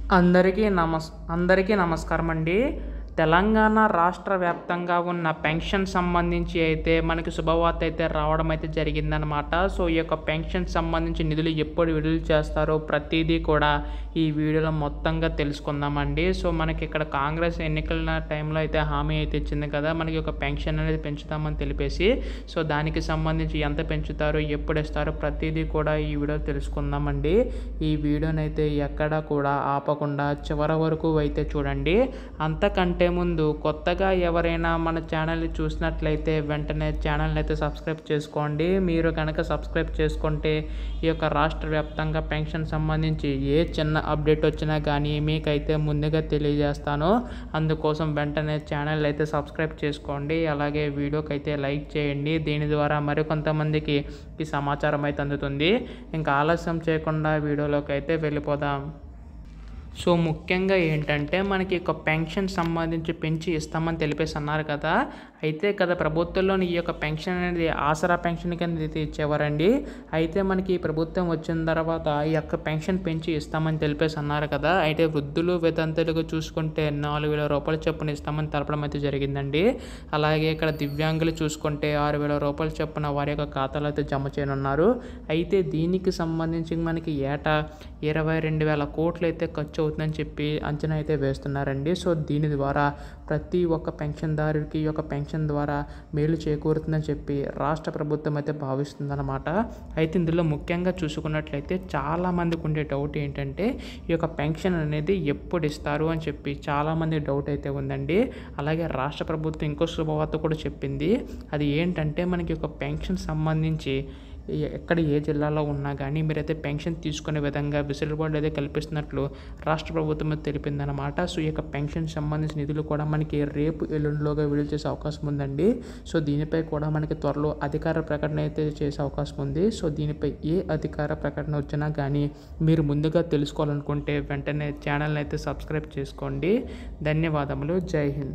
అందరికీ నమస్ అందరికీ నమస్కారం అండి తెలంగాణ రాష్ట్ర వ్యాప్తంగా ఉన్న పెన్షన్ సంబంధించి అయితే మనకి శుభవార్త అయితే రావడం అయితే జరిగిందనమాట సో ఈ యొక్క పెన్షన్ సంబంధించి నిధులు ఎప్పుడు విడుదల చేస్తారో ప్రతిదీ కూడా ఈ వీడియోలో మొత్తంగా తెలుసుకుందామండి సో మనకి ఇక్కడ కాంగ్రెస్ ఎన్నికల టైంలో అయితే హామీ అయితే ఇచ్చింది కదా మనకి ఒక పెన్షన్ అనేది పెంచుతామని తెలిపేసి సో దానికి సంబంధించి ఎంత పెంచుతారో ఎప్పుడు ఇస్తారో ప్రతిదీ కూడా ఈ వీడియో తెలుసుకుందామండి ఈ వీడియోని అయితే ఎక్కడా కూడా ఆపకుండా చివరి వరకు అయితే చూడండి అంతకంటే ముందు కొత్తగా ఎవరైనా మన ఛానల్ని చూసినట్లయితే వెంటనే ఛానల్ని అయితే సబ్స్క్రైబ్ చేసుకోండి మీరు కనుక సబ్స్క్రైబ్ చేసుకుంటే ఈ యొక్క రాష్ట్ర వ్యాప్తంగా పెన్షన్ సంబంధించి ఏ చిన్న అప్డేట్ వచ్చినా కానీ మీకైతే ముందుగా తెలియజేస్తాను అందుకోసం వెంటనే ఛానల్ అయితే సబ్స్క్రైబ్ చేసుకోండి అలాగే వీడియోకి అయితే లైక్ చేయండి దీని ద్వారా మరికొంతమందికి ఈ సమాచారం అయితే అందుతుంది ఇంకా ఆలస్యం చేయకుండా వీడియోలోకి అయితే వెళ్ళిపోదాం సో ముఖ్యంగా ఏంటంటే మనకి ఒక పెన్షన్ సంబంధించి పెంచి ఇస్తామని తెలిపేసి అన్నారు కదా అయితే కదా ప్రభుత్వంలోని ఈ యొక్క పెన్షన్ అనేది ఆసరా పెన్షన్ కింద అయితే ఇచ్చేవారండి అయితే మనకి ఈ ప్రభుత్వం వచ్చిన తర్వాత ఈ యొక్క పెన్షన్ పెంచి ఇస్తామని తెలిపేసి అన్నారు కదా అయితే వృద్ధులు వితంతులకు చూసుకుంటే నాలుగు వేల రూపాయలు చొప్పున ఇస్తామని తెలపడం అయితే జరిగిందండి అలాగే ఇక్కడ దివ్యాంగులు చూసుకుంటే ఆరు వేల రూపాయలు చొప్పున వారి యొక్క ఖాతాలో అయితే జమ చేయనున్నారు అయితే దీనికి సంబంధించి మనకి ఏటా ఇరవై రెండు వేల కోట్లు అయితే ఖర్చు అవుతుందని చెప్పి అంచనా అయితే వేస్తున్నారండి సో దీని ద్వారా ప్రతి ఒక్క పెన్షన్దారుడికి ఈ యొక్క పెన్షన్ ద్వారా మేలు చేకూరుతుందని చెప్పి రాష్ట్ర ప్రభుత్వం అయితే భావిస్తుందన్నమాట అయితే ఇందులో ముఖ్యంగా చూసుకున్నట్లయితే చాలామందికి ఉండే డౌట్ ఏంటంటే ఈ యొక్క పెన్షన్ అనేది ఎప్పుడు ఇస్తారు అని చెప్పి చాలామంది డౌట్ అయితే ఉందండి అలాగే రాష్ట్ర ప్రభుత్వం ఇంకో శుభవార్త కూడా చెప్పింది అది ఏంటంటే మనకి ఒక పెన్షన్ సంబంధించి ఎ- ఎక్కడ ఏ జిల్లాలో ఉన్నా కానీ మీరైతే పెన్షన్ తీసుకునే విధంగా వెసులుబాటు అయితే కల్పిస్తున్నట్లు రాష్ట్ర ప్రభుత్వం అయితే తెలిపిందనమాట సో ఈ యొక్క పెన్షన్ సంబంధించిన నిధులు కూడా మనకి రేపు ఎల్లుండిలోగా విడుదల చేసే అవకాశం ఉందండి సో దీనిపై కూడా మనకి త్వరలో అధికార ప్రకటన అయితే చేసే అవకాశం ఉంది సో దీనిపై ఏ అధికార ప్రకటన వచ్చినా కానీ మీరు ముందుగా తెలుసుకోవాలనుకుంటే వెంటనే ఛానల్ని అయితే సబ్స్క్రైబ్ చేసుకోండి ధన్యవాదములు జై హింద్